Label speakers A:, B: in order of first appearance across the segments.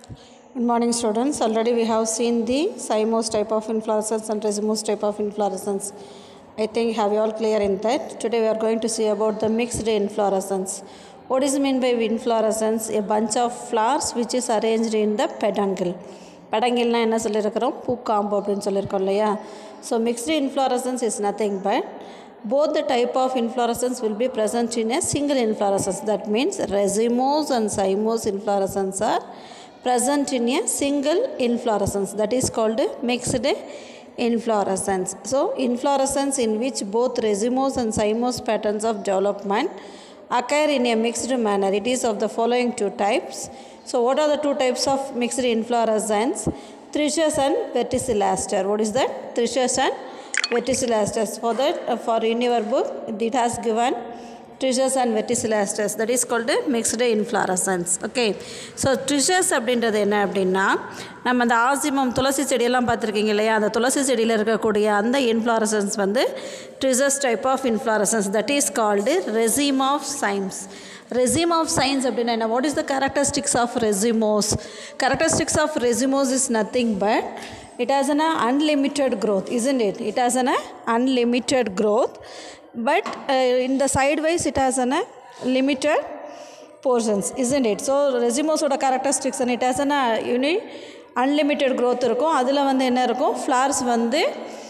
A: Good morning, students. Already we have seen the cymose type of inflorescence and racemose type of inflorescence. I think have you all clear in that? Today we are going to see about the mixed inflorescence. What is mean by inflorescence? A bunch of flowers which is arranged in the peduncle. பெடங்கில்னா என்ன சொல்லியிருக்கிறோம் பூக்காம்பு அப்படின்னு சொல்லியிருக்கோம் இல்லையா so mixed inflorescence is nothing but both the type of inflorescence will be present in a single inflorescence that means racemose and cymose inflorescence are present in a single inflorescence that is called mixed inflorescence so inflorescence in which both racemose and cymose patterns of development occur in a mixed manner it is of the following two types so what are the two types of mixed inflorescence trichus and verticilliaster what is that trichus and verticillasters. For that, uh, for in your book, it has given trichus and verticillasters. That is called mixed inflorescence. Okay. So thyrsus அப்படின்றது என்ன அப்படின்னா நம்ம அந்த ஆசிமம் துளசி செடியெல்லாம் பார்த்துருக்கீங்க இல்லையா அந்த துளசி செடியில் இருக்கக்கூடிய அந்த இன்ஃப்ளாரசன்ஸ் வந்து thyrsus type of inflorescence that is called raceme of cymes raceme of cymes அப்படின்னா என்ன what is the characteristics of racemose characteristics of racemose is nothing but it has an unlimited growth isn't it it has an unlimited growth but uh, in the sidewise it has an limited portions isn't it so ரெசிமோஸோட characteristics and it has an uni unlimited growth இருக்கும் அதில் வந்து என்ன இருக்கும் flowers வந்து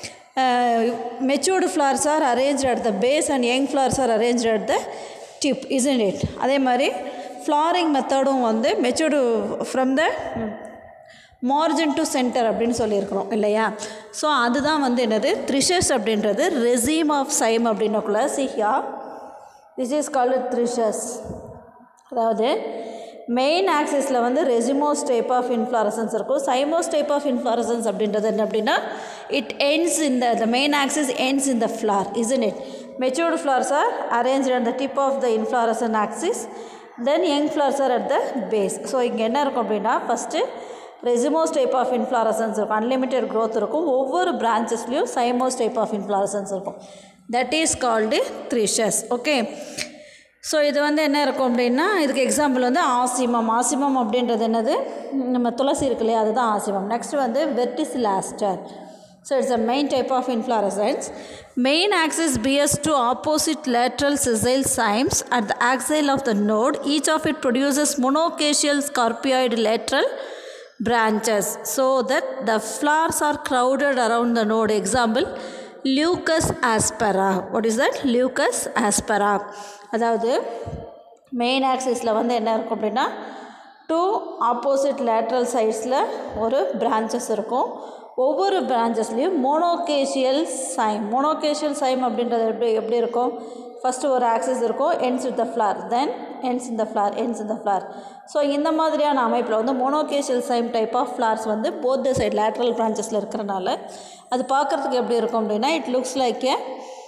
A: matured flowers are arrange at the base and young flowers are arrange at the tip isn't it அதே மாதிரி flowering மெத்தடும் வந்து matured from the margin to centre அப்படின்னு சொல்லியிருக்கிறோம் இல்லையா ஸோ அதுதான் வந்து என்னது த்ரிஷஸ் அப்படின்றது ரெசீம் ஆஃப் சைம் அப்படின்னக்குள்ள சிஹியா திஸ் இஸ் கால்டு த்ரிஷஸ் அதாவது மெயின் ஆக்சிஸில் வந்து ரெசிமோஸ் டைப் ஆஃப் இன்ஃப்ளாரசன்ஸ் இருக்கும் சைமோஸ் டைப் ஆஃப் இன்ஃப்ளாரசன்ஸ் அப்படின்றது என்ன அப்படின்னா இட் எண்ட்ஸ் இந்த the main axis ends in the flower in it matured flowers are arrange at the tip of the inflorescence axis then young flowers are at the base so இங்கே என்ன இருக்கும் அப்படின்னா first racemose type of inflorescence இருக்கும் unlimited growth இருக்கும் ஒவ்வொரு பிரான்ச்சஸ்லேயும் cymose type of inflorescence இருக்கும் that is called thyrsus okay so இது வந்து என்ன இருக்கும் அப்படின்னா இதுக்கு எக்ஸாம்பிள் வந்து ஆசிமம் ஆசிமம் அப்படின்றது என்னது நம்ம துளசி இருக்கு இல்லையா அதுதான் ஆசிமம் நெக்ஸ்ட் வந்து verticillaster so it's a main type of inflorescence main axis bears two opposite lateral sessile cymes at the axil of the node each of it produces monochasial scorpioid lateral branches so that the flowers are crowded around the node example leucus aspera what is that leucus aspera அதாவது main ஆக்சிஸில் வந்து என்ன இருக்கும் அப்படின்னா two opposite lateral சைட்ஸில் ஒரு branches இருக்கும் ஒவ்வொரு பிரான்ச்சஸ்லேயும் மோனோகேஷியல் சைம் மோனோகேஷியல் சைம் அப்படின்றது எப்படி எப்படி இருக்கும் ஃபஸ்ட்டு ஒரு ஆக்சிஸ் இருக்கும் ends with the flower then ends இந்த ஃப்ளார் என்ஸ் இந்த ஃப்ளார் ஸோ இந்த மாதிரியான அமைப்பில் வந்து monochasial cyme type of flowers வந்து போத் த சைட் லேட்ரல் பிரான்ச்சஸில் இருக்கிறனால அது பார்க்குறதுக்கு எப்படி இருக்கும் அப்படின்னா it looks like a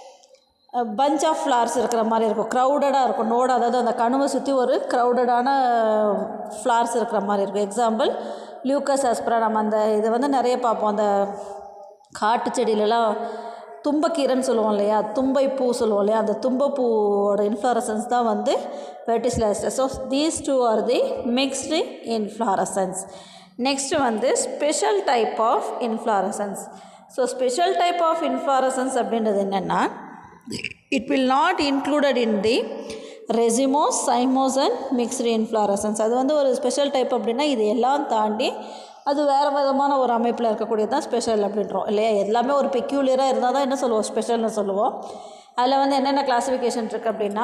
A: bunch of flowers இருக்கிற மாதிரி இருக்கும் க்ரௌடடாக இருக்கும் நோடு அதாவது அந்த கணுவை சுற்றி ஒரு க்ரௌடடான ஃப்ளார்ஸ் இருக்கிற மாதிரி இருக்கும் எக்ஸாம்பிள் லியூக்கஸ் அஸ்ப்ரா நம்ம அந்த இதை வந்து நிறைய பார்ப்போம் அந்த காட்டு செடியிலலாம் தும்பக்கீரைன்னு சொல்லுவோம் இல்லையா தும்பை பூ சொல்லுவோம் இல்லையா அந்த தும்பப்பூவோட இன்ஃப்ளாரசன்ஸ் தான் வந்து verticillaster so these two are the mixed inflorescence next வந்து special type of inflorescence so special type of inflorescence அப்படின்றது என்னென்னா it will not included in the racemose cymose and mixed inflorescence அது வந்து ஒரு ஸ்பெஷல் டைப் அப்படின்னா இது எல்லாம் தாண்டி அது வேறு விதமான ஒரு அமைப்பில் இருக்கக்கூடியது தான் ஸ்பெஷல் அப்படின்றோம் இல்லையா எல்லாமே ஒரு பெக்யூலியராக இருந்தால் தான் என்ன சொல்லுவோம் ஸ்பெஷல்னு சொல்லுவோம் அதில் வந்து என்னென்ன கிளாஸிஃபிகேஷன் இருக்குது அப்படின்னா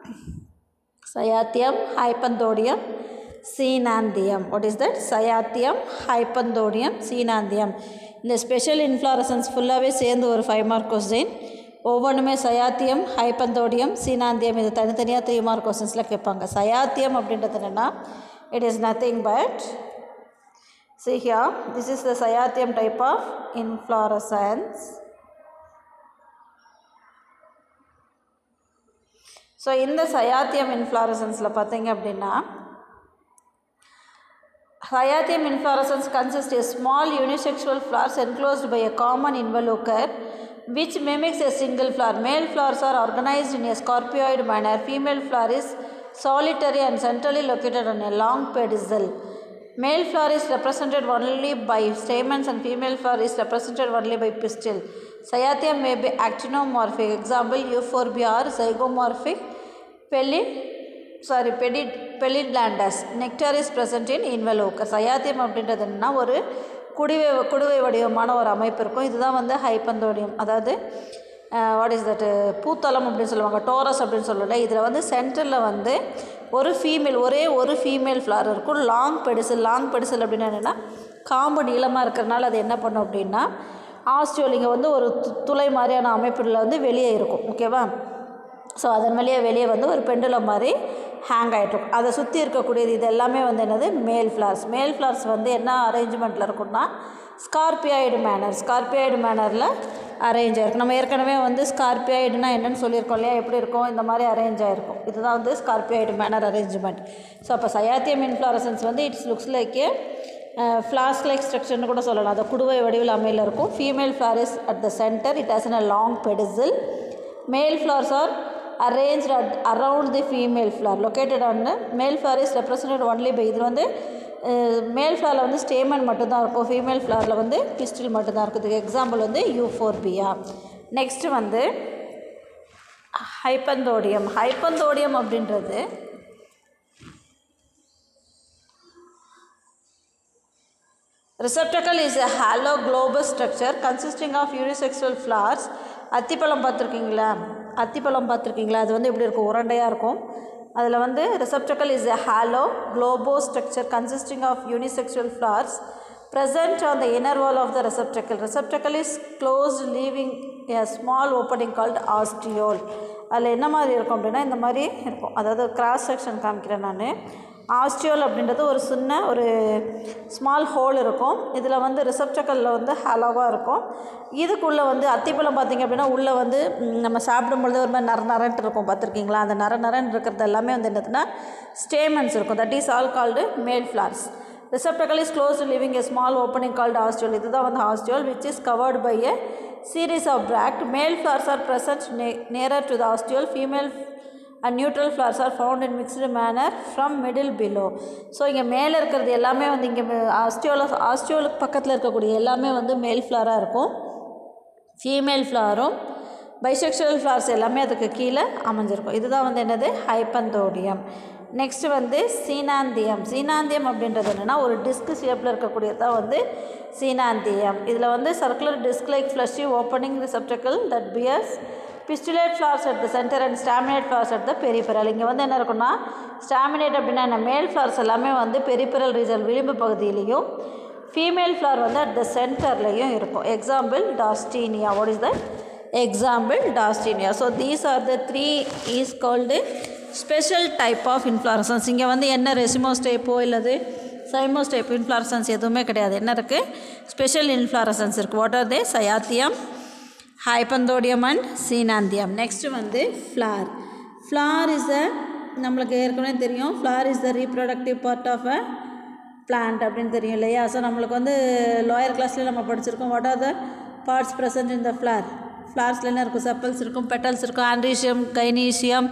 A: cyathium hypanthodium coenanthium what is that cyathium hypanthodium coenanthium இந்த ஸ்பெஷல் இன்ஃப்ளாரசன்ஸ் ஃபுல்லாகவே சேர்ந்து ஒரு ஃபைவ் மார்க் கொஸ்டின் ஒவ்வொன்றுமே சயாத்தியம் ஹைப்பந்தோடியம் சீனாந்தியம் இது தனித்தனியாக த்ரீ மார்க் கொஸ்டின்ஸில் கேட்பாங்க சயாத்தியம் அப்படின்றது என்னென்னா it is nothing but See here, this is the cyathium type of inflorescence. So இந்த சயாத்தியம் இன்ஃப்ளாரசன்ஸில் பார்த்தீங்க அப்படின்னா cyathium inflorescence consist a small unisexual flowers enclosed by a common involucre which mimics a single flower. Male flowers are organized in a scorpioid manner. Female flower is solitary and centrally located on a long pedicel. Male flower is represented only by stamens and female flower is represented only by pistil. Cyathium may be actinomorphic. Example, euphorbia or zygomorphic. Pelid, sorry, pedid, pelidlandus. Nectar is present in involucre. Cyathium அப்படின்றது என்னன்னா ஒரு குடிவை குடுவை வடிவமான ஒரு அமைப்பு இருக்கும் இதுதான் வந்து ஹைப்பந்தோடியம் அதாவது வாட் இஸ் தட் பூத்தளம் அப்படின்னு சொல்லுவாங்க டோரஸ் அப்படின்னு சொல்லல இதில் வந்து சென்டரில் வந்து ஒரு ஃபீமேல் ஒரே ஒரு ஃபீமேல் ஃப்ளார் இருக்கும் லாங் பெடிசல் லாங் பெடிசல் அப்படின்னு என்னென்னா காம்பு நீளமாக இருக்கிறனால அது என்ன பண்ணும் அப்படின்னா ஆஸ்டியோல் இங்கே வந்து ஒரு து- துளை மாதிரியான அமைப்பில் வந்து வெளியே இருக்கும் ஓகேவா ஸோ அதன் வழியே வெளியே வந்து ஒரு பெண்டுலம் மாதிரி ஹேங் ஆகிட்ருக்கும் அதை சுற்றி இருக்கக்கூடியது இது எல்லாமே வந்து என்னது மேல் ஃப்ளார்ஸ் மேல் ஃப்ளார்ஸ் வந்து என்ன அரேஞ்ச்மெண்ட்டில் இருக்கும்னா ஸ்கார்பியாய்டு மேனர் ஸ்கார்பியாய்டு மேனரில் அரேஞ்ச் ஆகிருக்கும் நம்ம ஏற்கனவே வந்து ஸ்கார்பியாய்டுனா என்னன்னு சொல்லியிருக்கோம் இல்லையா எப்படி இருக்கும் இந்த மாதிரி அரேஞ்ச் ஆகிருக்கும் இதுதான் வந்து ஸ்கார்பியாய்டு மேனர் அரேஞ்ச்மெண்ட் ஸோ அப்போ சயாத்தியம் இன்ஃப்ளாரசன்ஸ் வந்து it's looks like a flask like ஸ்ட்ரக்சர்னு கூட சொல்லலாம் அது குடுவை வடிவில் அமையில் இருக்கும் female flower is at the centre it has a long pedicel male flowers are arranged at, around the female flower located on the male flower is represented only by இது வந்து மேல் ஃப்ளவரில் வந்து ஸ்டேமன் மட்டும்தான் இருக்கும் ஃபீமேல் ஃப்ளவரில் வந்து pistil மட்டும்தான் இருக்கும் இதுக்கு எக்ஸாம்பிள் வந்து யூஃபோர்பியா நெக்ஸ்ட் வந்து ஹைப்பந்தோடியம் ஹைப்பந்தோடியம் அப்படின்றது Receptacle is a hollow globus structure consisting of unisexual flowers. அத்திப்பழம் பார்த்துருக்கீங்களா அத்திப்பழம் பார்த்துருக்கீங்களா அது வந்து எப்படி இருக்கும் உருண்டையாக இருக்கும் அதில் வந்து receptacle is a hollow globose structure consisting of unisexual flowers present on the inner wall of the receptacle. Receptacle is closed leaving a small opening called ostiole. அதில் என்ன மாதிரி இருக்கும் அப்படின்னா இந்த மாதிரி இருக்கும் அதாவது கிராஸ் செக்ஷன் காமிக்கிறேன் நான் ஆஸ்டியோல் அப்படின்றது ஒரு சின்ன ஒரு ஸ்மால் ஹோல் இருக்கும் இதில் வந்து ரிசப்டக்கலில் வந்து ஹலோவாக இருக்கும் இதுக்குள்ளே வந்து அத்திப்பழம் பார்த்திங்க அப்படின்னா உள்ளே வந்து ம், நம்ம சாப்பிடும்பொழுது ஒரு மாதிரி நர நரன்ட்டு இருக்கும் பார்த்துருக்கீங்களா அந்த நர நரன் இருக்கிறது எல்லாமே வந்து என்னதுன்னா ஸ்டேமன்ஸ் இருக்கும் that is all called male flowers receptacle is closed leaving a small opening called ostiole இதுதான் வந்து ostiole which is covered by a series of bract male flowers are present ne- nearer to the ostiole female and neutral flowers are found in mixed manner from middle below so இங்கே மேலே இருக்கிறது எல்லாமே வந்து இங்கே ஆஸ்டியோல ஆஸ்டியோலுக்கு பக்கத்தில் இருக்கக்கூடிய எல்லாமே வந்து மேல் ஃப்ளாராக இருக்கும் ஃபீமேல் ஃப்ளாரும் பைசெக்சுவல் ஃப்ளார்ஸ் எல்லாமே அதுக்கு கீழே அமைஞ்சிருக்கும் இதுதான் வந்து என்னது ஹைப்பந்தோடியம் நெக்ஸ்ட் வந்து சீனாந்தியம் சீனாந்தியம் அப்படின்றது என்னென்னா ஒரு டிஸ்க் ஷேப்பில் இருக்கக்கூடியது தான் வந்து சீனாந்தியம் இதில் வந்து circular disc like fleshy opening receptacle that bears pistillate flowers at the centre and staminate flowers at the peripheral இங்கே வந்து என்ன இருக்குன்னா ஸ்டாமினேட் அப்படின்னா என்ன மேல் ஃப்ளார்ஸ் எல்லாமே வந்து பெரிபெரல் ரீசன் விளிம்பு பகுதியிலையும் ஃபீமேல் ஃப்ளவர் வந்து அட் த சென்டர்லையும் இருக்கும் example Dorstenia what is that example Dorstenia so these are the three is called special type of inflorescence இங்கே வந்து என்ன ரெசிமோஸ் டைப்போ இல்லது சைமோஸ் டைப் இன்ஃப்ளாரசன்ஸ் எதுவுமே கிடையாது என்ன இருக்குது ஸ்பெஷல் இன்ஃப்ளாரசன்ஸ் இருக்குது what are they cyathium hypanthodium and coenanthium next வந்து ஃப்ளார் ஃப்ளார் இஸ் அ நம்மளுக்கு ஏற்கனவே தெரியும் flower is the reproductive part of a plant அப்படின்னு தெரியும் இல்லையா ஸோ நம்மளுக்கு வந்து லோயர் கிளாஸில் நம்ம படிச்சிருக்கோம் what are the parts present in the flower ஃப்ளார்ஸில் என்ன இருக்கும் செப்பல்ஸ் இருக்கும் பெட்டல்ஸ் இருக்கும் ஆண்ட்ரீஷியம் கைனீஷியம்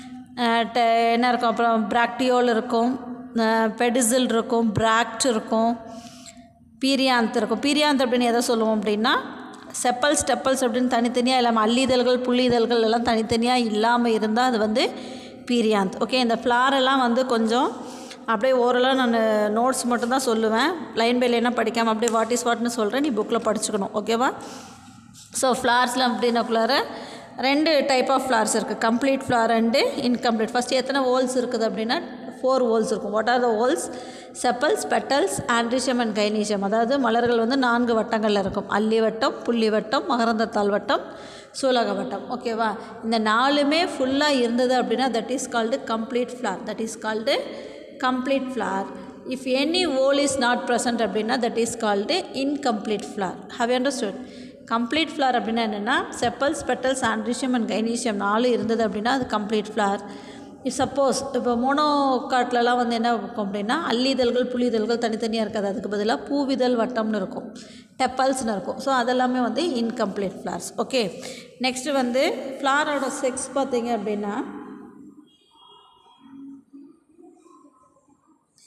A: என்ன இருக்கும் அப்புறம் பிராக்டியோல் இருக்கும் பெடிசில் இருக்கும் பிராக்ட் இருக்கும் பீரியாந்த் இருக்கும் பீரியாந்த் அப்படின்னு எதை சொல்லுவோம் அப்படின்னா செப்பல்ஸ் டெப்பல்ஸ் அப்படின்னு தனித்தனியாக இல்லாமல் அல்லிதழ்கள் புள்ளிதழ்கள் எல்லாம் தனித்தனியாக இல்லாமல் இருந்தால் அது வந்து பீரியாந்த் ஓகே இந்த flower எல்லாம் வந்து கொஞ்சம் அப்படியே ஓரலாக நான் நோட்ஸ் மட்டும்தான் சொல்லுவேன் லைன் பை லைனாக படிக்காமல் அப்படியே வாட் இஸ் வாட்னு சொல்கிறேன் நீ புக்கில் படிச்சுக்கணும் ஓகேவா ஸோ ஃப்ளார்ஸில் அப்படின்னக்குள்ளார ரெண்டு டைப் ஆஃப் ஃப்ளார்ஸ் இருக்குது complete flower and incomplete first எத்தனை ஹோல்ஸ் இருக்குது அப்படின்னா ஃபோர் ஹோல்ஸ் இருக்கும் what are the whorls sepals petals androecium and gynoecium அதாவது மலர்கள் வந்து நான்கு வட்டங்களில் இருக்கும் அல்லி வட்டம் புள்ளி வட்டம் மகரந்தத்தாள் வட்டம் சூலக வட்டம் ஓகேவா இந்த நாலுமே ஃபுல்லாக இருந்தது அப்படின்னா that is called complete flower that is called complete flower if any whorl is not present அப்படின்னா that is called incomplete flower how understood complete flower அப்படின்னா என்னென்னா sepals petals androecium and gynoecium நாலு இருந்தது அப்படின்னா அது கம்ப்ளீட் ஃப்ளார் இஃப் சப்போஸ் இப்போ மோனோகாட்லலாம் வந்து என்ன இருக்கும் அப்படின்னா அல்லிதழ்கள் புள்ளிதழ்கள் தனித்தனியாக இருக்காது அதுக்கு பதிலாக பூவிதழ் வட்டம்னு இருக்கும் டெப்பல்ஸ்னு இருக்கும் ஸோ அதெல்லாமே வந்து இன்கம்ப்ளீட் ஃப்ளார்ஸ் ஓகே நெக்ஸ்ட்டு வந்து ஃப்ளாரோட செக்ஸ் பார்த்தீங்க அப்படின்னா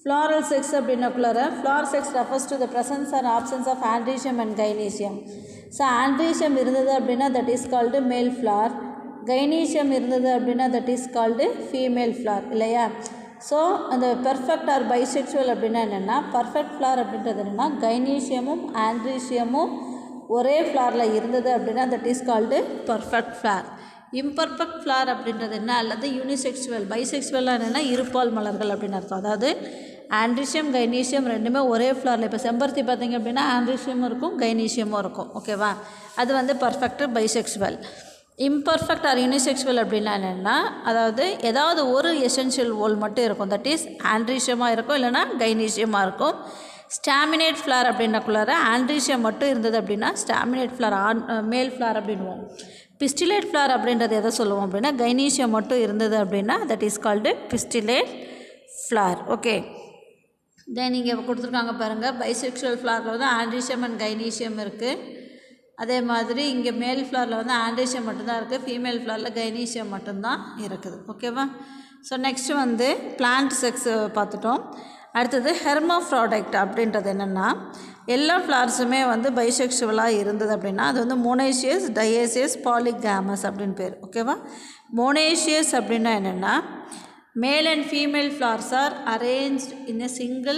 A: ஃப்ளாரல் செக்ஸ் அப்படின்னக்குள்ளார flower sex refers to the presence or absence of androecium and gynoecium so androecium இருந்தது அப்படின்னா that is called male flower gynoecium இருந்தது அப்படின்னா that is called female flower இல்லையா so அந்த பெர்ஃபெக்ட் ஆர் பைசெக்சுவல் அப்படின்னா என்னென்னா perfect flower அப்படின்றது என்னென்னா கைனீஷியமும் ஆண்ட்ரீஷியமும் ஒரே ஃப்ளாரில் இருந்தது அப்படின்னா that is called perfect flower imperfect flower அப்படின்றது என்ன அல்லது யூனிசெக்சுவல் பைசெக்சுவலாக என்னென்னா இருபால் மலர்கள் அப்படின்னு அர்த்தம் அதாவது ஆண்ட்ரிஷியம் கைனீஷியம் ரெண்டுமே ஒரே ஃப்ளாரில் இப்போ செம்பருத்தி பார்த்தீங்க அப்படின்னா ஆண்ட்ரிஷியமும் இருக்கும் கைனீஷியமும் இருக்கும் ஓகேவா அது வந்து perfect bisexual imperfect or unisexual அப்படின்னா என்னென்னா அதாவது ஏதாவது ஒரு எசென்ஷியல் ஓல் மட்டும் இருக்கும் தட் இஸ் ஆண்ட்ரிஷியமாக இருக்கும் இல்லைனா கைனீஷியமாக இருக்கும் ஸ்டாமினேட் ஃப்ளார் அப்படின்னக்குள்ளார ஆண்ட்ரீஷியம் மட்டும் இருந்தது அப்படின்னா staminate flower and male flower அப்படின்வோம் பிஸ்டிலேட் ஃப்ளார் அப்படின்றது எதை சொல்லுவோம் அப்படின்னா கைனீஷியம் மட்டும் இருந்தது அப்படின்னா that is called pistillate flower okay then இங்கே கொடுத்துருக்காங்க பாருங்கள் பைசெக்சுவல் ஃப்ளாரில் வந்து ஆண்ட்ரீஷியம் அண்ட் கைனீஷியம் இருக்குது அதே மாதிரி இங்கே மேல் ஃப்ளாரில் வந்து ஆண்ட்ரீஷியம் மட்டும்தான் இருக்குது ஃபீமேல் ஃப்ளாரில் கைனீஷியம் மட்டும்தான் இருக்குது ஓகேவா ஸோ நெக்ஸ்ட்டு வந்து பிளான்ட் செக்ஸ் பார்த்துட்டோம் அடுத்தது ஹெர்மோஃப்ராடக்ட் அப்படின்றது என்னென்னா எல்லா ஃப்ளார்ஸுமே வந்து பைசெக்சுவலாக இருந்தது அப்படின்னா அது வந்து மோனேஷியஸ் டயேசியஸ் பாலிகாமஸ் அப்படின்னு பேர் ஓகேவா மோனேஷியஸ் அப்படின்னா என்னென்னா male and female flowers are arrange in a single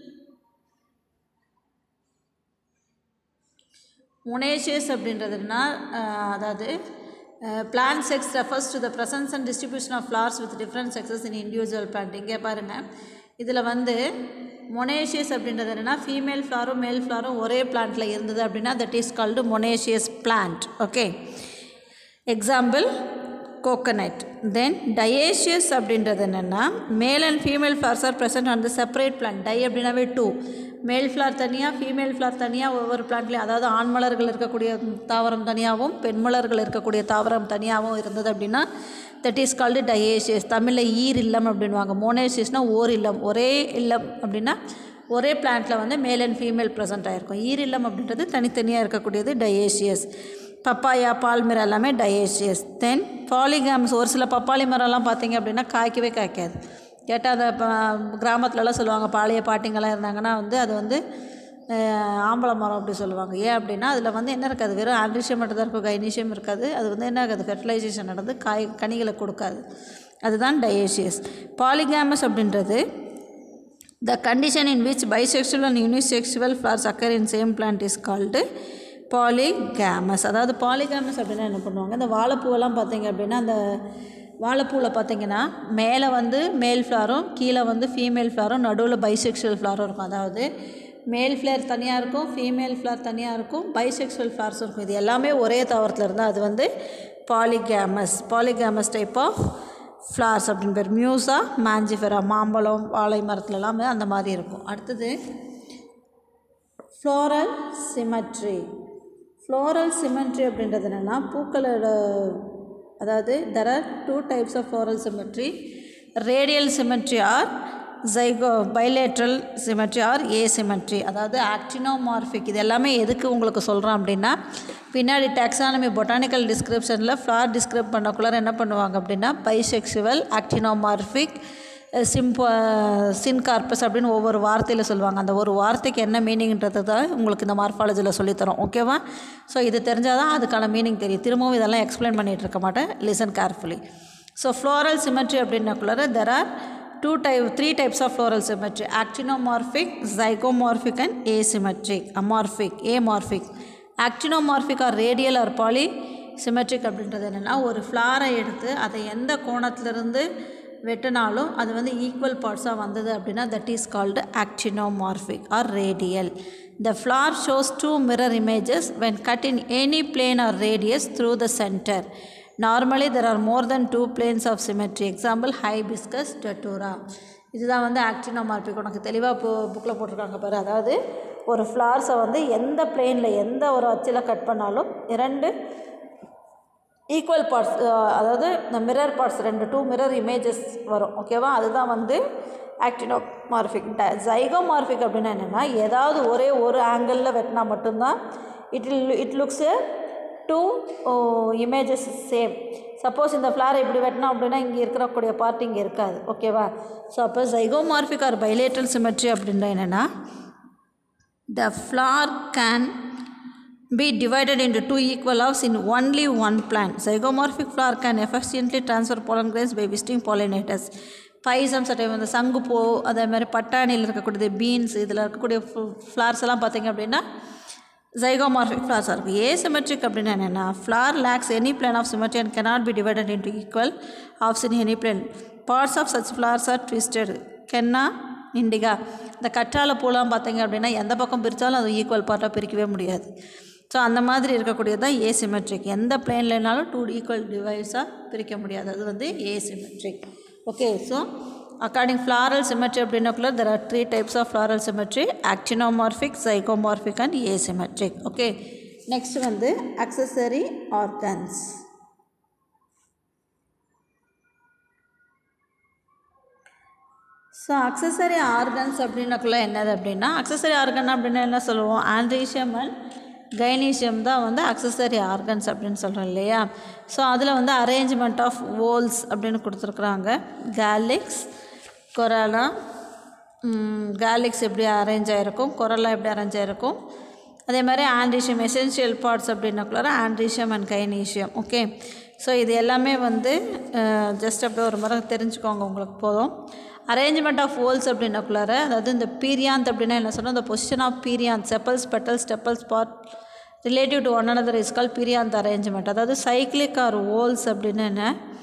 A: monoecious அப்படின்றதுனா அதாவது plant sex refers to the presence and distribution of flowers with different sexes in individual plant இங்கே பாருங்கள் இதில் வந்து மொனேஷியஸ் அப்படின்றது என்னென்னா ஃபீமேல் ஃப்ளாரும் மேல் ஃப்ளாரும் ஒரே பிளான்ட்டில் இருந்தது அப்படின்னா that is called monoecious plant okay example coconut then dioecious அப்படின்றது என்னென்னா male and female flowers are present on the separate plant di அப்படின்னாவே டூ மேல் ஃப்ளார் தனியாக ஃபீமேல் ஃப்ளார் தனியாக ஒவ்வொரு பிளான்ட்லேயும் அதாவது ஆண் மலர்கள் இருக்கக்கூடிய தாவரம் தனியாகவும் பெண் மலர்கள் இருக்கக்கூடிய தாவரம் தனியாகவும் இருந்தது அப்படின்னா தட் இஸ் கால்டு டயேஷியஸ் தமிழில் ஈர் இல்லம் அப்படின்வாங்க மோனேஷியஸ்னால் ஓர் இல்லம் ஒரே இல்லம் அப்படின்னா ஒரே பிளான்ட்டில் வந்து மேல் அண்ட் ஃபீமேல் ப்ரெசென்ட் ஆகிருக்கும் ஈர் இல்லம் அப்படின்றது தனித்தனியாக இருக்கக்கூடியது டயேஷியஸ் பப்பாயா பால்மரம் எல்லாமே டயேஷியஸ் தென் பாலிகாம்ஸ் ஒரு சில பப்பாளி மரம்லாம் பார்த்தீங்க அப்படின்னா காய்க்கவே காய்க்காது கேட்டால் அந்த கிராமத்துலலாம் சொல்லுவாங்க பழைய பாட்டிங்கெல்லாம் இருந்தாங்கன்னா வந்து அது வந்து ஆம்பளை மரம் அப்படி சொல்லுவாங்க ஏன் அப்படின்னா அதில் வந்து என்ன இருக்காது வெறும் ஆண்ட்ரிஷியம் மட்டும் தான் இருக்கும் கைனீஷியம் இருக்காது அது வந்து என்ன ஆகாது ஃபெர்டிலைசேஷன் நடந்து காய் கனிகளை கொடுக்காது அதுதான் டயேஷியஸ் பாலிகாமஸ் அப்படின்றது the condition in which bisexual and unisexual flowers occur in same plant is called polygamous அதாவது பாலிகாமஸ் அப்படின்னா என்ன பண்ணுவாங்க இந்த வாழைப்பூவெல்லாம் பார்த்தீங்க அப்படின்னா அந்த வாழைப்பூவில் பார்த்தீங்கன்னா மேலே வந்து மேல் ஃப்ளாரும் கீழே வந்து ஃபீமேல் ஃப்ளாரும் நடுவில் பைசெக்சுவல் ஃப்ளாரும் இருக்கும் அதாவது மேல் ஃப்ளேர் தனியாக இருக்கும் ஃபீமேல் ஃப்ளார் தனியாக இருக்கும் பைசெக்சுவல் ஃப்ளார்ஸும் இருக்கும் இது எல்லாமே ஒரே தாவரத்தில் இருந்தால் அது வந்து polygamous polygamous type of flowers அப்படின்னு பேர் மியூஸா மாஞ்சிஃபெரா மாம்பழம் வாழை மரத்துலலாம் அந்த மாதிரி இருக்கும் அடுத்தது ஃப்ளோரல் சிமெட்ரி ஃப்ளோரல் சிமெட்ரி அப்படின்றது என்னென்னா பூக்களோட அதாவது there are two types of floral symmetry radial symmetry or zygo bilateral symmetry or asymmetry அதாவது ஆக்டினோமார்பிக் இது எல்லாமே எதுக்கு உங்களுக்கு சொல்கிறோம் அப்படின்னா பின்னாடி டாக்ஸானமி பொட்டானிக்கல் டிஸ்கிரிப்ஷனில் ஃப்ளார் டிஸ்கிரைப் பண்ணக்குள்ளார என்ன பண்ணுவாங்க அப்படின்னா பைசெக்சுவல் ஆக்டினோமார்பிக் சிம்ப சின்கார்பஸ் அப்படின்னு ஒவ்வொரு வார்த்தையில் சொல்லுவாங்க அந்த ஒரு வார்த்தைக்கு என்ன மீனிங்ன்றது தான் உங்களுக்கு இந்த மார்ஃபாலஜியில் சொல்லித்தரோம் ஓகேவா ஸோ இது தெரிஞ்சால் தான் அதுக்கான மீனிங் தெரியும் திரும்பவும் இதெல்லாம் எக்ஸ்பிளைன் பண்ணிகிட்டு இருக்க மாட்டேன் listen carefully so floral symmetry அப்படின்னக்குள்ளார there are two type three types of floral symmetry actinomorphic zygomorphic and asymmetric amorphic amorphic actinomorphic or radial or polysymmetric அப்படின்றது என்னென்னா ஒரு ஃப்ளாரை எடுத்து அதை எந்த கோணத்துலேருந்து வெட்டினாலும் அது வந்து ஈக்குவல் பார்ட்ஸாக வந்தது அப்படின்னா that is called actinomorphic or radial the flower shows two mirror images when cut in any plane or radius through the centre normally there are more then two planes of symmetry example hibiscus datura இதுதான் வந்து actinomorphic உனக்கு தெளிவாக இப்போ புக்கில் போட்டிருக்காங்க பாரு அதாவது ஒரு ஃப்ளார்ஸை வந்து எந்த பிளேனில் எந்த ஒரு அச்சில் கட் பண்ணாலும் இரண்டு ஈக்குவல் பார்ட்ஸ் அதாவது இந்த மிரர் பார்ட்ஸ் ரெண்டு டூ மிரர் இமேஜஸ் வரும் ஓகேவா அதுதான் வந்து ஆக்டினோ மார்பிக் ஜைகோ மார்பிக் அப்படின்னா என்னென்னா ஏதாவது ஒரே ஒரு ஆங்கிளில் வெட்டினா மட்டும்தான் it will it looks two images same so suppose இந்த ஃப்ளாரை இப்படி வெட்டினோம் அப்படின்னா இங்கே இருக்கக்கூடிய பார்ட் இங்கே இருக்காது ஓகேவா ஸோ அப்போ ஜைகோமார்பிக் ஆர் பைலேட்ரல் சிமெட்ரி அப்படின்னா என்னென்னா the flower can be divided into two equal halves in only one plant. Zygomorphic flower can efficiently transfer pollen grains by visiting pollinators. Pisum சட்டை வந்து சங்குப்பூ அதே மாதிரி பட்டாணியில் இருக்கக்கூடியது பீன்ஸ் இதில் இருக்கக்கூடிய ஃப்ளார்ஸ் எல்லாம் பார்த்தீங்க அப்படின்னா ஜைகோமார்பிக் ஃப்ளார்ஸாக இருக்கும் ஏ சிமெட்ரிக் அப்படின்னா என்னென்னா flower lacks any plane of symmetry and cannot be divided into equal halves in any plane. Parts of such flowers are twisted. Canna indica இந்த கற்றாழை பூலாம் பார்த்தீங்க அப்படின்னா எந்த பக்கம் பிரித்தாலும் அது ஈக்குவல் பார்ட்டாக பிரிக்கவே முடியாது ஸோ அந்த மாதிரி இருக்கக்கூடியது தான் ஏசிமெட்ரிக் எந்த பிளேன்லனாலும் டூ ஈக்குவல் டிவைஸாக பிரிக்க முடியாது அது வந்து asymmetric okay so according floral symmetry அப்படின்னக்குள்ள there are three types of floral symmetry actinomorphic zygomorphic and asymmetric okay next வந்து accessory organs so accessory organs அப்படின்னக்குள்ள என்னது அப்படின்னா அக்சசரி ஆர்கன் அப்படின்னா என்ன சொல்லுவோம் ஆண்ட்ரீஷியம் அண்ட் கைனீஷியம் தான் வந்து அக்சசரி ஆர்கன்ஸ் அப்படின்னு சொல்கிறோம் இல்லையா ஸோ அதில் வந்து அரேஞ்ச்மெண்ட் ஆஃப் வோல்ஸ் அப்படின்னு கொடுத்துருக்குறாங்க கேலிக்ஸ் கொராலா கேலிக்ஸ் எப்படி அரேஞ்ச் ஆகிருக்கும் கொரலா எப்படி அரேஞ்ச் ஆகிருக்கும் அதே மாதிரி ஆண்ட்ரீஷியம் எசென்ஷியல் பார்ட்ஸ் அப்படின்னக்குள்ள androecium and gynoecium okay so இது எல்லாமே வந்து ஜஸ்ட் அப்படியே ஒரு முறை தெரிஞ்சுக்கோங்க உங்களுக்கு போதும் அரேஞ்ச்மெண்ட் ஆஃப் ஹோல்ஸ் அப்படின்னக்குள்ளார அதாவது இந்த பீரியாந்த் அப்படின்னா என்ன சொன்னால் இந்த position of perianth sepals petals tepals part relative to one another is call perianth arrangement அதாவது சைக்ளிக் ஆர் ஹோல்ஸ் அப்படின்னு என்ன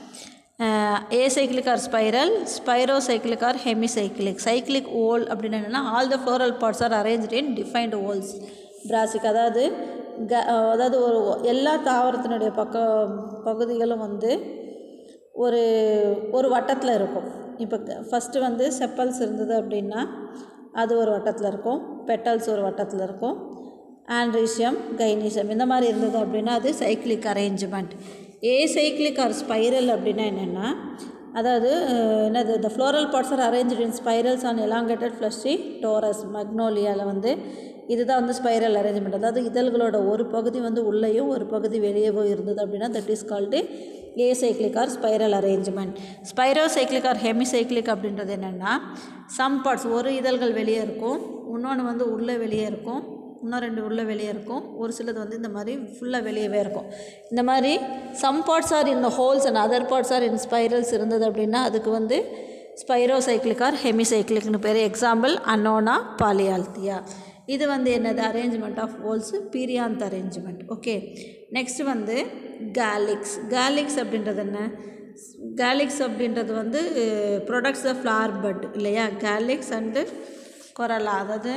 A: acyclic or spiral Spiro cyclic or hemicyclic cyclic whorl அப்படின்னு என்னென்னா all the floral parts are arrange in defined whorls Brassica அதாவது க அதாவது ஒரு எல்லா தாவரத்தினுடைய பக்க பகுதிகளும் வந்து ஒரு ஒரு வட்டத்தில் இருக்கும் இப்போ ஃபஸ்ட்டு வந்து செப்பல்ஸ் இருந்தது அப்படின்னா அது ஒரு வட்டத்தில் இருக்கும் பெட்டல்ஸ் ஒரு வட்டத்தில் இருக்கும் ஆண்ட்ரீஷியம் கைனீஷியம் இந்த மாதிரி இருந்தது அப்படின்னா அது cyclic arrangement acyclic or spiral அப்படின்னா என்னென்னா அதாவது அஹ், என்னது இந்த floral parts are arrange in spirals on elongated fleshy torus மக்னோலியாவில் வந்து இதுதான் வந்து ஸ்பைரல் அரேஞ்ச்மெண்ட் அதாவது இதழ்களோட ஒரு பகுதி வந்து உள்ளேயும் ஒரு பகுதி வெளியேவோ இருந்தது அப்படின்னா that is called acyclic or spiral arrangement Spiro cyclic or hemicyclic அப்படின்றது என்னென்னா சம் பார்ட்ஸ் ஒரு இதழ்கள் வெளியே இருக்கும் இன்னொன்று வந்து உள்ளே வெளியே இருக்கும் இன்னும் ரெண்டு உள்ளே வெளியே இருக்கும் ஒரு சிலது வந்து இந்த மாதிரி ஃபுல்லாக வெளியவே இருக்கும் இந்த மாதிரி some parts are in the whorls and other parts are in spirals இருந்தது அப்படின்னா அதுக்கு வந்து ஸ்பைரோ சைக்ளிக் ஆர் ஹெமி சைக்ளிக்னு பேர் எக்ஸாம்பிள் அன்னோனா பாலியால்தியா இது வந்து என்னது arrangement of whorls perianth arrangement okay next வந்து கேலிக்ஸ் கேலிக்ஸ் அப்படின்றது என்ன கேலிக்ஸ் அப்படின்றது வந்து ப்ரொடக்ட்ஸ் ஆஃப் ஃப்ளார் பட் இல்லையா கேலிக்ஸ் அண்டு கொரலா அதாவது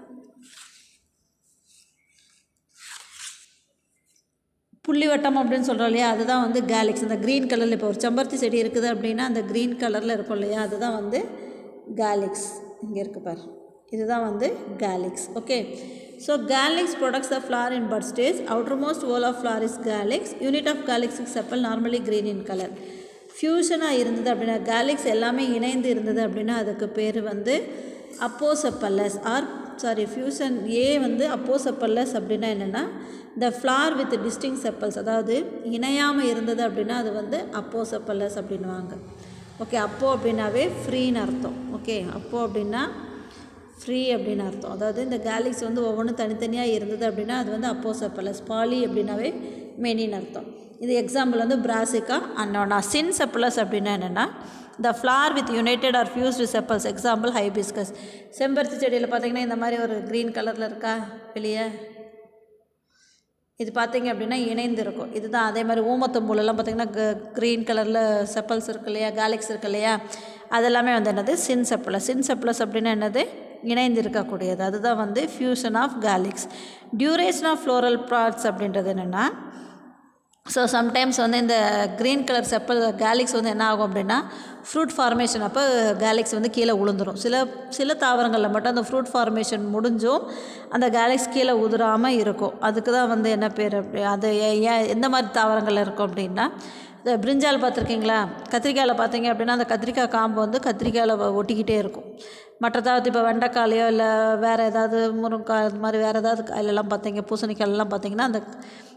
A: புள்ளிவட்டம் அப்படின்னு சொல்கிறோம் இல்லையா அதுதான் வந்து கேலிக்ஸ் இந்த க்ரீன் கலரில் இப்போ ஒரு செம்பருத்தி செடி இருக்குது அப்படின்னா அந்த க்ரீன் கலரில் இருக்கும் இல்லையா அதுதான் வந்து கேலிக்ஸ் இங்கே இருக்கு பார் இதுதான் வந்து calyx okay so calyx protects the flower in bud stage outermost whorl of flower is calyx unit of calyx sepal normally green in colour ஃபியூஷனாக இருந்தது அப்படின்னா கேலிக்ஸ் எல்லாமே இணைந்து இருந்தது அப்படின்னா அதுக்கு பேர் வந்து aposepalous or sorry fusion a வந்து அப்போசப்பல்லஸ் அப்படின்னா என்னென்னா the flower with distinct sepals அதாவது இணையாமல் இருந்தது அப்படின்னா அது வந்து அப்போசப்பல்லஸ் அப்படின்வாங்க ஓகே அப்போ அப்படின்னாவே ஃப்ரீன்னு அர்த்தம் ஓகே அப்போ அப்படின்னா ஃப்ரீ அப்படின்னு அர்த்தம் அதாவது இந்த கேலிக்ஸ் வந்து ஒவ்வொன்றும் தனித்தனியாக இருந்தது அப்படின்னா அது வந்து அப்போசப்பல்லஸ் பாலி அப்படின்னாவே மெனின்னு அர்த்தம் இது எக்ஸாம்பிள் வந்து பிராசிக்கா அன்னோனா சின் செப்பலஸ் அப்படின்னா என்னென்னா the flower with united or fused sepals example hibiscus செம்பருத்தி செடியில் பார்த்தீங்கன்னா இந்த மாதிரி ஒரு க்ரீன் கலரில் இருக்கா வெளியே இது பார்த்தீங்க அப்படின்னா இணைந்து இருக்கும் இதுதான் அதே மாதிரி ஊமத்தம்பூலெல்லாம் பார்த்தீங்கன்னா க்ரீன் கலரில் செப்பல்ஸ் இருக்கு இல்லையா கேலிக்ஸ் இருக்கு இல்லையா அதெல்லாமே வந்து என்னது சின் செப்பலஸ் சின் செப்பலஸ் அப்படின்னா என்னது இணைந்து இருக்கக்கூடியது அதுதான் வந்து fusion of calyx duration of floral parts அப்படின்றது என்னென்னா ஸோ சம்டைம்ஸ் வந்து இந்த க்ரீன் கலர் செப்பல் கேலிக்ஸ் வந்து என்ன ஆகும் அப்படின்னா ஃப்ரூட் ஃபார்மேஷன் அப்போ கேலிக்ஸ் வந்து கீழே உளுந்துரும் சில சில தாவரங்களில் மட்டும் அந்த ஃப்ரூட் ஃபார்மேஷன் முடிஞ்சும் அந்த கேலிக்ஸ் கீழே உதிராமல் இருக்கும் அதுக்கு தான் வந்து என்ன பேர் அப்படி அது ஏ- ஏன் எந்த மாதிரி தாவரங்களில் இருக்கும் அப்படின்னா இந்த பிரிஞ்சால் பார்த்துருக்கீங்களா கத்திரிக்காயில் பார்த்தீங்க அப்படின்னா அந்த கத்திரிக்காய் காம்பு வந்து கத்திரிக்காயில் ஒ- ஒட்டிக்கிட்டே இருக்கும் மற்ற தாவத்து இப்போ வெண்டைக்காலையோ இல்லை வேறு ஏதாவது முருங்கைக்காய் இது மாதிரி வேறு ஏதாவது காயிலெல்லாம் பார்த்தீங்க பூசணிக்காயெல்லாம் பார்த்தீங்கன்னா அந்த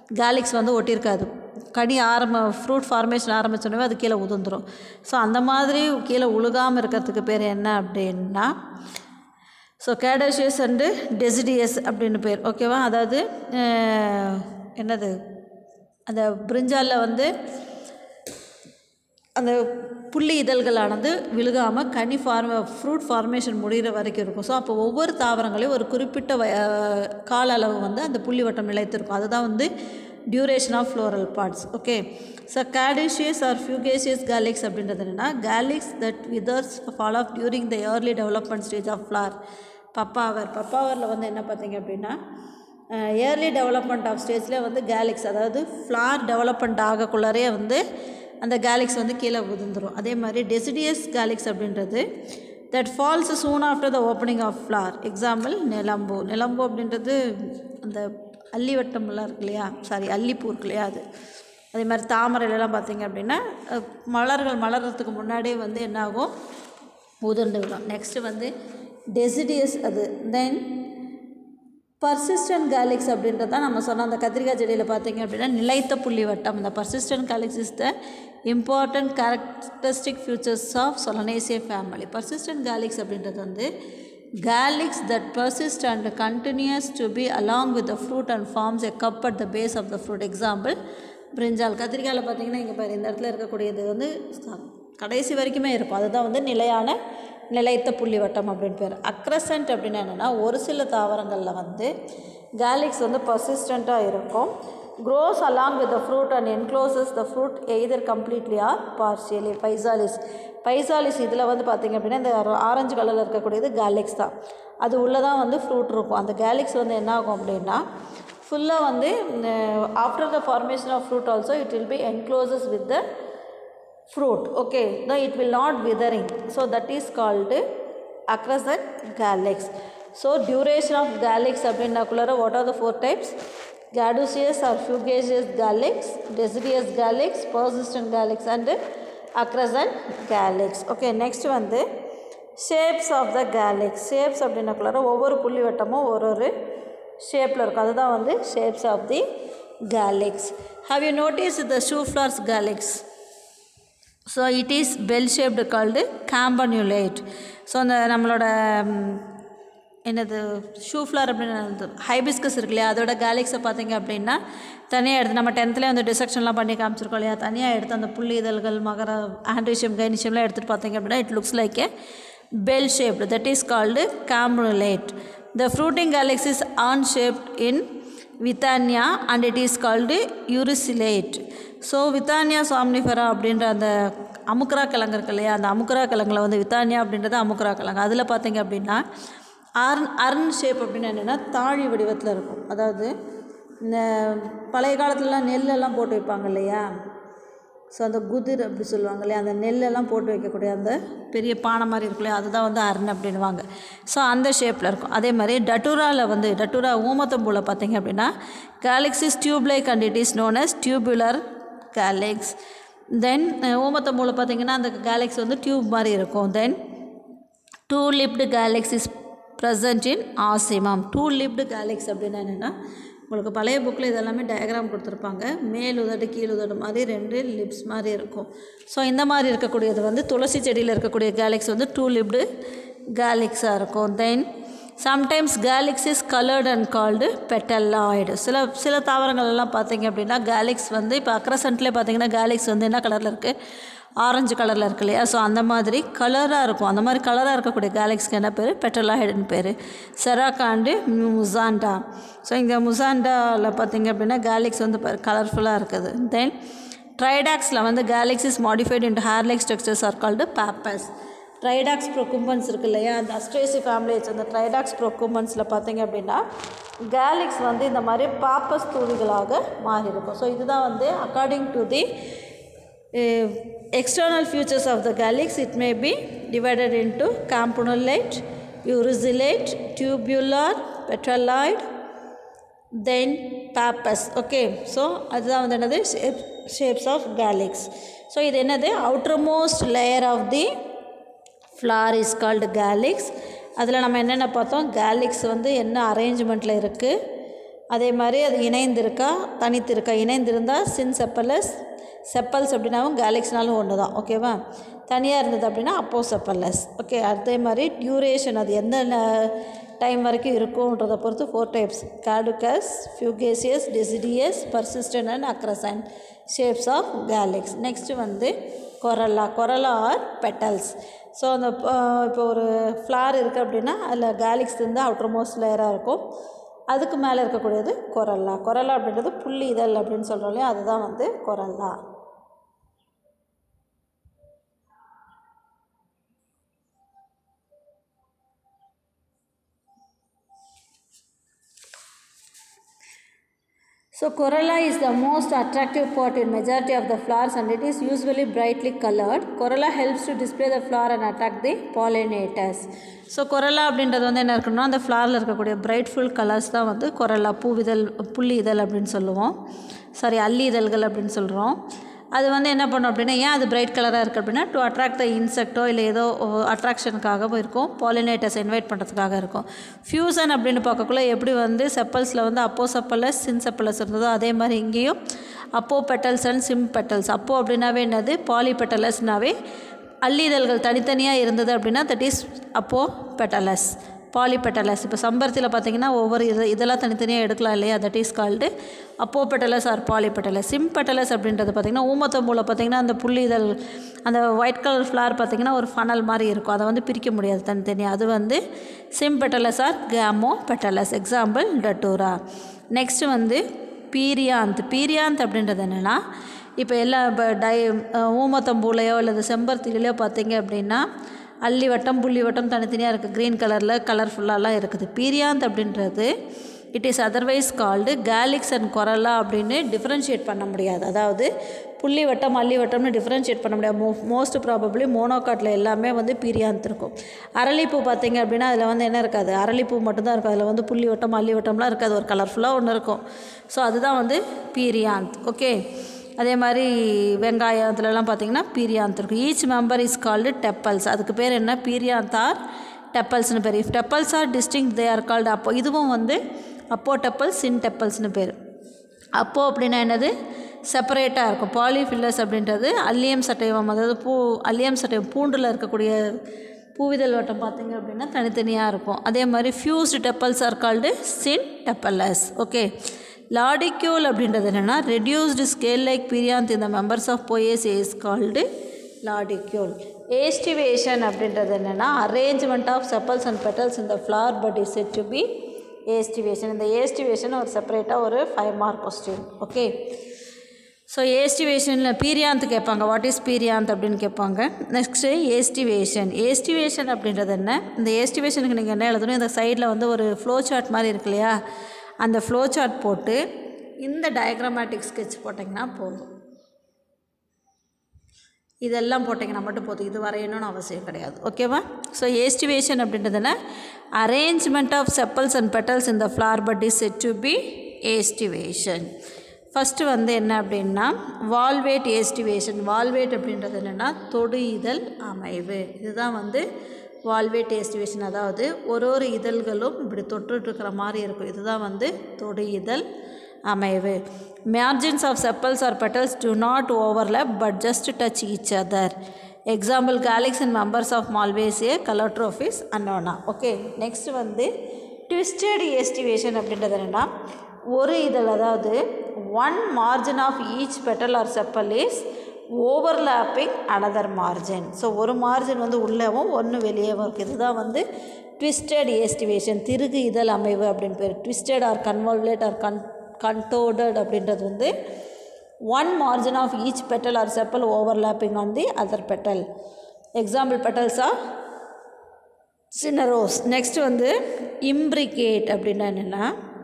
A: கேலிக்ஸ் வந்து ஒட்டியிருக்காது கனி ஆரம்ப ஃப்ரூட் ஃபார்மேஷன் ஆரம்பிச்சோடனே அது கீழே உதிர்ந்துடும் ஸோ அந்த மாதிரி கீழே உழுகாமல் இருக்கிறதுக்கு பேர் என்ன அப்படின்னா ஸோ கேடோஷியஸ் அண்டு டெசிடியஸ் அப்படின்னு பேர் ஓகேவா அதாவது அஹ், என்னது அந்த பிரிஞ்சாலில் வந்து அந்த புள்ளி இதழ்களானது விழுகாமல் கனி ஃபார்ம ஃப்ரூட் ஃபார்மேஷன் முடிகிற வரைக்கும் இருக்கும் ஸோ அப்போ ஒவ்வொரு தாவரங்களையும் ஒரு குறிப்பிட்ட வ அஹ், கால அளவு வந்து அந்த புள்ளி வட்டம் நிலைத்திருக்கும் அதுதான் வந்து duration of floral parts okay so caducous or fugacious calyx அப்படின்றது என்னென்னா calyx that withers fall off during the early development stage of flower Papaver பப்பாவரில் வந்து என்ன பார்த்தீங்க அப்படின்னா இயர்லி டெவலப்மெண்ட் ஆஃப் ஸ்டேஜில் வந்து கேலிக்ஸ் அதாவது ஃப்ளார் டெவலப்மெண்ட் ஆகக்குள்ளாரே வந்து அந்த கேலிக்ஸ் வந்து கீழே உதிர்ந்துரும் அதே மாதிரி டெசிடியஸ் கேலிக்ஸ் அப்படின்றது that falls soon after the opening of flower example Nelumbo Nelumbo அப்படின்றது அந்த அல்லிவட்டம்லாம் இருக்கு இல்லையா சாரி அல்லிப்பூ இருக்கு இல்லையா அது அதே மாதிரி தாமரையிலலாம் பார்த்தீங்க அப்படின்னா அஹ், மலர்கள் மலர்றதுக்கு முன்னாடியே வந்து என்ன ஆகும் உதிர்ந்து விடும் நெக்ஸ்ட்டு வந்து டெசிடியஸ் அது தென் பர்சிஸ்டன்ட் கேலிக்ஸ் அப்படின்றது தான் நம்ம சொன்ன அந்த கத்திரிக்காய் செடியில் பார்த்தீங்க அப்படின்னா நிலைத்த புள்ளி வட்டம் இந்த persistent calyx is the important characteristic features of Solanaceae family persistent calyx அப்படின்றது வந்து calyx that persist and continues to be along with the fruit and forms a cup at the base of the fruit example brinjal கத்திரிக்காயில் பார்த்தீங்கன்னா இங்கே பாரு இந்த இடத்துல இருக்கக்கூடியது வந்து கடைசி வரைக்குமே இருக்கும் அதுதான் வந்து நிலையான நிலைத்த புள்ளி வட்டம் அப்படின்னு பேர் அக்ரசன்ட் அப்படின்னா என்னென்னா ஒரு சில தாவரங்களில் வந்து கேலிக்ஸ் வந்து பர்சிஸ்டண்ட்டாக இருக்கும் grows along with the fruit and encloses the fruit either completely or partially Physalis Physalis இதில் வந்து பார்த்திங்க அப்படின்னா இந்த ஆரஞ்சு கலரில் இருக்கக்கூடியது கேலிக்ஸ் தான் அது உள்ளே தான் வந்து ஃப்ரூட் இருக்கும் அந்த கேலிக்ஸ் வந்து என்ன ஆகும் அப்படின்னா ஃபுல்லாக வந்து after the formation of fruit also it will be encloses with the fruit okay no it will not withering so that is called acrosant calyx so duration of calyx அப்படின்னாக்குள்ளார what are the four types gaduceous or fugaceous calyx deciduous calyx persistent calyx and acrosant calyx okay next வந்து shapes of the calyx shapes அப்படின்னாக்குள்ளார ஒவ்வொரு புள்ளி வட்டமும் ஒரு ஒரு ஷேப்பில் இருக்கும் அதுதான் வந்து shapes of the calyx have you noticed the shoe flowers calyx so it is bell shaped called campanulate so அந்த நம்மளோட ம், என்னது ஷூ ஃப்ளார் அப்படின்னு ஹைபிஸ்கஸ் இருக்கு இல்லையா அதோட கேலிக்ஸை பார்த்தீங்க அப்படின்னா தனியாக எடுத்து நம்ம டென்த்லேயே வந்து டிசெக்ஷன்லாம் பண்ணி காமிச்சிருக்கோம் இல்லையா தனியாக எடுத்து அந்த புள்ளி இதழ்கள் மகர ஆண்ட்ரிஷியம் கைனிஷியம்லாம் எடுத்துகிட்டு பார்த்தீங்க அப்படின்னா it looks like a bell shaped that is called campanulate the fruiting calyx is urn shaped in Withania and it is called urceolate so Withania somnifera அப்படின்ற அந்த அமுக்ரா கிழங்கு இருக்கு இல்லையா அந்த அமுக்ரா கிழங்குல வந்து வித்தானியா அப்படின்றது அமுக்ரா கிழங்கு அதில் பார்த்தீங்க அப்படின்னா அர்ன் அர்ன் ஷேப் அப்படின்னு என்னென்னா தாழி வடிவத்தில் இருக்கும் அதாவது இந்த பழைய காலத்துலலாம் நெல்லெல்லாம் போட்டு வைப்பாங்க இல்லையா ஸோ அந்த குதிர் அப்படி சொல்லுவாங்க இல்லையா அந்த நெல்லெல்லாம் போட்டு வைக்கக்கூடிய அந்த பெரிய பானை மாதிரி இருக்கும் இல்லையா அதுதான் வந்து அரண் அப்படின்வாங்க ஸோ அந்த ஷேப்பில் இருக்கும் அதே மாதிரி டட்டூராவில் வந்து டட்டூரா ஊமத்தம்பூவில் பார்த்தீங்க அப்படின்னா calyx is tube like and it is known as tubular calyx then ஊமத்தம்பூவில் பார்த்தீங்கன்னா அந்த கேலிக்ஸ் வந்து டியூப் மாதிரி இருக்கும் then two lipped calyx is present in Ocimum two lipped calyx அப்படின்னா என்னென்னா உங்களுக்கு பழைய புக்கில் இதெல்லாமே டயக்ராம் கொடுத்துருப்பாங்க மேல் உதடு கீழ் உதடு மாதிரி ரெண்டு லிப்ஸ் மாதிரி இருக்கும் ஸோ இந்த மாதிரி இருக்கக்கூடியது வந்து துளசி செடியில் இருக்கக்கூடிய கேலிக்ஸ் வந்து டூ லிப்டு கேலிக்ஸாக இருக்கும் then sometimes calyx is coloured and called petaloid சில சில தாவரங்கள் எல்லாம் பார்த்தீங்க அப்படின்னா கேலிக்ஸ் வந்து இப்போ அக்ரசன்ட்லேயே பார்த்தீங்கன்னா கேலிக்ஸ் வந்து என்ன கலரில் இருக்குது ஆரஞ்சு கலரில் இருக்கு இல்லையா ஸோ அந்த மாதிரி கலராக இருக்கும் அந்த மாதிரி கலராக இருக்கக்கூடிய கேலக்ஸ்க்கு என்ன பேர் பெட்ரலாய்டுன்னு பேர் செராக்காண்டு முசாண்டா ஸோ இங்கே முசாண்டாவில் பார்த்தீங்க அப்படின்னா கேலக்ஸ் வந்து கலர்ஃபுல்லாக இருக்குது தென் ட்ரைடாக்ஸில் வந்து calyx is modified into hair like structures are called pappus Tridax procumbens இருக்கு இல்லையா அந்த அஸ்ட்ரேசி ஃபேமிலிஸ் அந்த ட்ரைடாக்ஸ் ப்ரோகும்பன்ஸில் பார்த்தீங்க அப்படின்னா கேலிக்ஸ் வந்து இந்த மாதிரி பாப்பஸ் தூவிகளாக மாறி இருக்கும் ஸோ இதுதான் வந்து according to the uh, external features of the calyx it may be divided into campanulate urizilate tubular petraloid then pappus okay so அதுதான் வந்து என்னது shape, shapes of calyx so இது என்னது outermost layer of the flower is called calyx அதில் நம்ம என்னென்ன பார்த்தோம் calyx வந்து என்ன அரேஞ்ச்மெண்ட்டில் இருக்குது அதே மாதிரி அது இணைந்திருக்கா தனித்திருக்கா இணைந்திருந்தால் சின் செப்பலஸ் செப்பல்ஸ் அப்படின்னாவும் கேலக்ஸ்னாலும் ஒன்று தான் ஓகேவா தனியாக இருந்தது அப்படின்னா அப்போ செப்பல்லஸ் ஓகே அதே மாதிரி டியூரேஷன் அது எந்த டைம் வரைக்கும் இருக்கும்ன்றதை பொறுத்து four types caducous fugacious deciduous persistent and accrescent shapes of calyx next வந்து corolla corolla or petals so அந்த இப்போ ஒரு ஃப்ளார் இருக்குது அப்படின்னா அதில் கேலிக்ஸ் வந்து அவுட்டர் மோஸ்ட் லேயராக இருக்கும் அதுக்கு மேலே இருக்கக்கூடியது கொரல்லா கொரல்லா அப்படின்றது புள்ளி இதழ் அப்படின்னு சொல்கிறோம் இல்லையா அதுதான் வந்து corolla So corolla is the most attractive part in majority of the flowers and it is usually brightly colored. Corolla helps to display the flower and attract the pollinators. So corolla அப்படின்றது வந்து என்ன இருக்குன்னா அந்த ஃப்ளாரில் இருக்கக்கூடிய brightful colours தான் வந்து கொரலா பூவிதழ் புள்ளி இதழ் அப்படின்னு சொல்லுவோம் சாரி அல்லி இதழ்கள் அப்படின்னு சொல்கிறோம் அது வந்து என்ன பண்ணும் அப்படின்னா ஏன் அது பிரைட் கலராக இருக்குது அப்படின்னா டு அட்ராக்ட் த இன்செக்டோ இல்லை ஏதோ அட்ராக்ஷனுக்காகவும் இருக்கும் பாலினேட்டர்ஸ் இன்வைட் பண்ணுறதுக்காக இருக்கும் ஃபியூசன் அப்படின்னு பார்க்கக்குள்ள எப்படி வந்து செப்பல்ஸில் வந்து அப்போ செப்பலஸ் சின் செப்பலஸ் இருந்ததோ அதே மாதிரி இங்கேயும் அப்போ பெட்டல்ஸ் அண்ட் சிம் பெட்டல்ஸ் அப்போ அப்படின்னாவே என்னது பாலி பெட்டலஸ்னாவே அல்லிதழ்கள் தனித்தனியாக இருந்தது அப்படின்னா that is apopetalous polypetalous இப்போ சம்பரத்தில் பார்த்தீங்கன்னா ஒவ்வொரு இது இதெல்லாம் தனித்தனியாக எடுக்கலாம் இல்லையா that is called apopetalous or polypetalous sympetalous அப்படின்றது பார்த்திங்கன்னா ஊமத்தம்பூவில் பார்த்திங்கன்னா அந்த புள்ளி இதழ் அந்த ஒயிட் கலர் ஃப்ளார் பார்த்திங்கன்னா ஒரு ஃபனல் மாதிரி இருக்கும் அதை வந்து பிரிக்க முடியாது தனித்தனியாக அது வந்து sympetalous or gamopetalous example Datura next perianth perianth பீரியாந்த் அப்படின்றது என்னென்னா இப்போ எல்லா இப்போ டை ஊமத்தம்பூலையோ அல்லது செம்பருத்திலையோ பார்த்தீங்க அப்படின்னா அல்லி வட்டம் புள்ளி வட்டம் தனித்தனியாக இருக்குது க்ரீன் கலரில் கலர்ஃபுல்லாலாம் இருக்குது பீரியாந்த் அப்படின்றது it is otherwise called calyx and corolla அப்படின்னு டிஃப்ரென்ஷியேட் பண்ண முடியாது அதாவது புள்ளி வட்டம் அல்லி வட்டம்னு டிஃப்ரென்ஷியேட் பண்ண முடியாது மோ மோஸ்ட் ப்ராபப்ளி மோனோகாட்டில் எல்லாமே வந்து பீரியாந்த் இருக்கும் அரளிப்பூ பார்த்தீங்க அப்படின்னா அதில் வந்து என்ன இருக்காது அரளிப்பூ மட்டும்தான் இருக்கும் அதில் வந்து புள்ளி வட்டம் அல்லி வட்டம்லாம் இருக்காது ஒரு கலர்ஃபுல்லாக ஒன்று இருக்கும் ஸோ அதுதான் வந்து பீரியாந்த் ஓகே அதே மாதிரி வெங்காயம் இதுலலாம் பார்த்தீங்கன்னா பீரியாந்த் இருக்கும் each member is called tepals அதுக்கு பேர் என்ன பீரியாந்த் ஆர் டெப்பல்ஸ்னு பேர் if tepals are distinct they are called அப்போ இதுவும் வந்து அப்போ டெப்பல்ஸ் சின் டெப்பல்ஸ்னு பேர் அப்போ அப்படின்னா என்னது செப்பரேட்டாக இருக்கும் பாலிஃபில்லஸ் அப்படின்றது அல்லியம் சட்டைவம் அதாவது பூ அல்லியம் சட்டைவம் பூண்டில் இருக்கக்கூடிய பூவிதழ் வட்டம் பார்த்தீங்க அப்படின்னா தனித்தனியாக இருக்கும் அதே மாதிரி fused tepals are called syntepalous okay lodicule அப்படின்றது என்னென்னா ரெடியூஸ்டு ஸ்கேல் லைக் பீரியாந்த் இந்த members of Poaceae is called lodicule aestivation அப்படின்றது என்னென்னா arrangement of sepals and petals in the flower bud is said to be aestivation இந்த aestivation ஒரு செப்பரேட்டாக ஒரு five mark question okay so ஏஸ்டிவேஷனில் பீரியாந்த் கேட்பாங்க what is perianth அப்படின்னு கேட்பாங்க நெக்ஸ்ட்டு ஏஸ்டிவேஷன் ஏஸ்டிவேஷன் அப்படின்றது என்ன இந்த ஏஸ்டிவேஷனுக்கு நீங்கள் என்ன எழுதணும் இந்த சைடில் வந்து ஒரு ஃப்ளோ சார்ட் மாதிரி இருக்கு இல்லையா அந்த ஃப்ளோ சார்ட் போட்டு இந்த டயக்ராமேட்டிக் ஸ்கெட்ச் போட்டிங்கன்னா போதும் இதெல்லாம் போட்டிங்கன்னா மட்டும் போதும் இது வரையணும்னு அவசியம் கிடையாது ஓகேவா ஸோ ஏஸ்டிவேஷன் அப்படின்றதுனா arrangement of sepals and petals in the flower bud is said to be aestivation first வந்து என்ன அப்படின்னா வால்வேட் ஏஸ்டிவேஷன் வால்வேட் அப்படின்றது என்னென்னா தொடு இதழ் அமைவு இதுதான் வந்து வால்வேட் ஏஸ்டிவேஷன் அதாவது ஒரு ஒரு இதழ்களும் இப்படி தொட்டுட்ருக்கிற மாதிரி இருக்கும் இதுதான் வந்து தொடு இதழ் அமைவு margins of sepals or petals do not overlap but just touch each other example calyx and members of Malvaceae Calotropis Annona okay next வந்து ட்விஸ்டட் ஏஸ்டிவேஷன் அப்படின்றது என்னென்னா ஒரு இதழ் அதாவது one margin of each petal or sepal is overlapping another margin so ஒரு margin வந்து உள்ளேவும் ஒன்று வெளியேவும் இருக்குது இதுதான் வந்து ட்விஸ்டட் ஏஸ்டிவேஷன் திருகு இதழ் அமைவு அப்படின்னு பேர் twisted or convolute or con contorted அப்படின்றது வந்து one margin of each petal or sepal overlapping on the other petal example petals are China rose next வந்து இம்ப்ரிகேட் அப்படின்னா என்னென்னா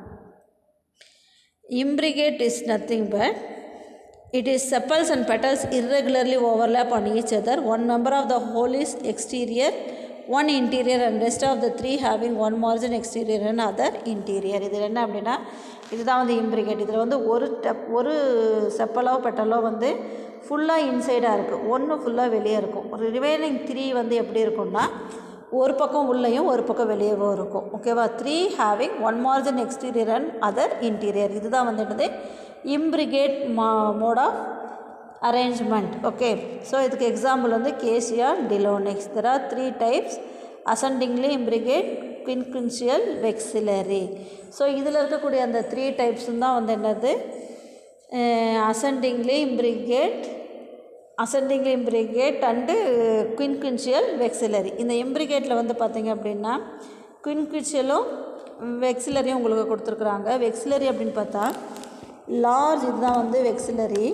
A: imbricate is nothing but it is sepals and petals irregularly overlap on each other one member of the whole is exterior one interior and rest of the three having one margin exterior and other interior இதில் என்ன அப்படின்னா இதுதான் வந்து imbricate இதில் வந்து ஒரு Depp ஒரு செப்பலோ பெட்டலோ வந்து ஃபுல்லாக இன்சைடாக இருக்குது ஒன்று ஃபுல்லாக வெளியே இருக்கும் ஒரு ரிமைனிங் த்ரீ வந்து எப்படி இருக்கும்னா ஒரு பக்கம் உள்ளேயும் ஒரு பக்கம் வெளியவும் இருக்கும் ஓகேவா three having one margin exterior and other interior இதுதான் வந்து என்னது இம்ப்ரிகேட் மா mode of arrangement okay so இதுக்கு எக்ஸாம்பிள் வந்து Cassia Delonix there are three types ascendingly imbricate quincuncial vexillary so இதில் இருக்கக்கூடிய அந்த த்ரீ டைப்ஸும் தான் வந்து என்னது ascendingly imbricate ascendingly imbricate and quincuncial vexillary இந்த இம்ப்ரிகேட்டில் வந்து பார்த்திங்க அப்படின்னா குவின்குன்சியலும் வெக்சிலரியும் உங்களுக்கு கொடுத்துருக்குறாங்க வெக்சிலரி அப்படின்னு பார்த்தா லார்ஜ் இதுதான் வந்து வெக்சிலரி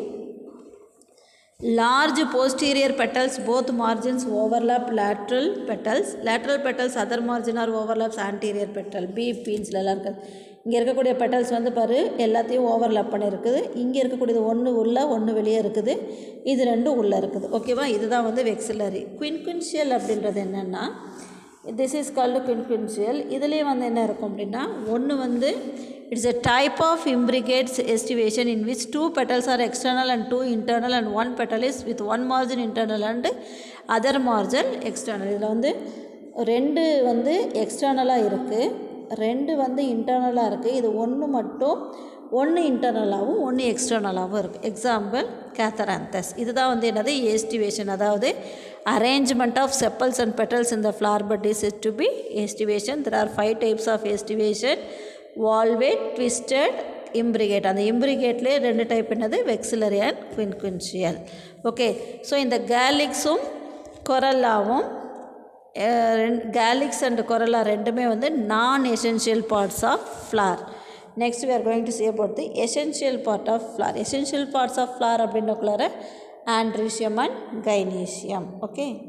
A: large posterior petals both margins overlap lateral petals lateral petals other margin are overlaps anterior petal beef beansலலாம் இருக்குது இங்கே இருக்கக்கூடிய பெட்டல்ஸ் வந்து பாரு எல்லாத்தையும் ஓவர்லாப் பண்ணியிருக்குது இங்கே இருக்கக்கூடியது ஒன்று உள்ளே ஒன்று வெளியே இருக்குது இது ரெண்டும் உள்ளே இருக்குது ஓகேவா இதுதான் வந்து வெக்சிலரி குவின்குன்ஷியல் அப்படின்றது என்னென்னா திஸ் இஸ் கால்டு குவின்குன்ஷியல் இதுலேயே வந்து என்ன இருக்கும் அப்படின்னா ஒன்று வந்து it's a type of imbricates estivation in which two petals are external and two internal and one petal is with one margin internal and other margin external இதில் வந்து ரெண்டு வந்து எக்ஸ்டர்னலாக இருக்குது ரெண்டு வந்து இன்டர்னலாக இருக்குது இது ஒன்று மட்டும் ஒன்று இன்டர்னலாகவும் ஒன்று எக்ஸ்டர்னலாகவும் இருக்குது எக்ஸாம்பிள் கேத்தராந்தஸ் இதுதான் வந்து என்னது ஏஸ்டிவேஷன் அதாவது arrangement of sepals and petals in the flower bud is to be aestivation there are five types of aestivation valvate twisted imbricate அந்த இம்ப்ரிகேட்லேயே ரெண்டு டைப் என்னது vexillary and quincuncial okay so இந்த கேலிக்ஸும் கொரல்லாவும் கேலிக்ஸ் அண்ட் கொரல்லா ரெண்டுமே வந்து non essential parts of flower next we are going to see about the essential part of flower essential parts of flower அப்படின்னக்குள்ளார ஆண்ட்ரிஷியம் அண்ட் கைனீஷியம் ஓகே